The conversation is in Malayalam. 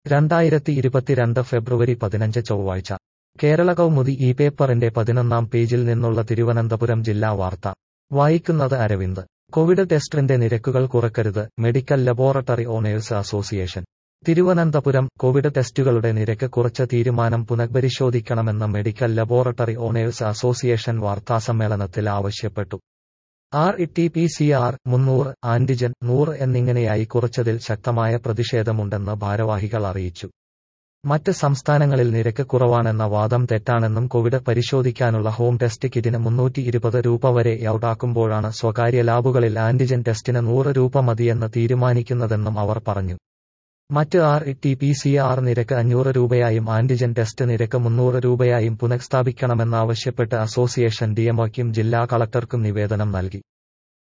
രണ്ടായിരത്തി ഇരുപത്തിരണ്ട് ഫെബ്രുവരി പതിനഞ്ച് ചൊവ്വാഴ്ച കേരള കൗമുദി ഈ പേപ്പറിന്റെ പതിനൊന്നാം പേജിൽ നിന്നുള്ള തിരുവനന്തപുരം ജില്ലാ വാർത്ത വായിക്കുന്നത് അരവിന്ദ് കോവിഡ് ടെസ്റ്റിന്റെ നിരക്കുകൾ കുറക്കരുത് medical laboratory owners association Thiruvananthapuram Covid ടെസ്റ്റുകളുടെ നിരക്ക് കുറച്ച തീരുമാനം പുനഃപരിശോധിക്കണമെന്ന് മെഡിക്കൽ ലബോറട്ടറി ഓണേഴ്സ് അസോസിയേഷൻ വാർത്താസമ്മേളനത്തിൽ ആവശ്യപ്പെട്ടു R E T P C R മുന്നൂറ് ആന്റിജൻ നൂറ് എന്നിങ്ങനെയായി കുറച്ചതിൽ ശക്തമായ പ്രതിഷേധമുണ്ടെന്ന് ഭാരവാഹികൾ അറിയിച്ചു മറ്റ് സംസ്ഥാനങ്ങളിൽ നിരക്ക് കുറവാണെന്ന വാദം തെറ്റാണെന്നും കോവിഡ് പരിശോധിക്കാനുള്ള ഹോം ടെസ്റ്റ് കിറ്റിന് മുന്നൂറ്റി ഇരുപത് രൂപ വരെ യൗടാക്കുമ്പോഴാണ് സ്വകാര്യ ലാബുകളിൽ ആന്റിജൻ ടെസ്റ്റിന് നൂറ് രൂപ മതിയെന്ന് തീരുമാനിക്കുന്നതെന്നും അവർ പറഞ്ഞു മറ്റ് R E T P C R നിരക്ക് അഞ്ഞൂറ് രൂപയായും ആന്റിജൻ ടെസ്റ്റ് നിരക്ക് മുന്നൂറ് രൂപയായും പുനഃസ്ഥാപിക്കണമെന്നാവശ്യപ്പെട്ട് അസോസിയേഷൻ ഡിഎംഒയ്ക്കും ജില്ലാ കളക്ടർക്കും നിവേദനം നൽകി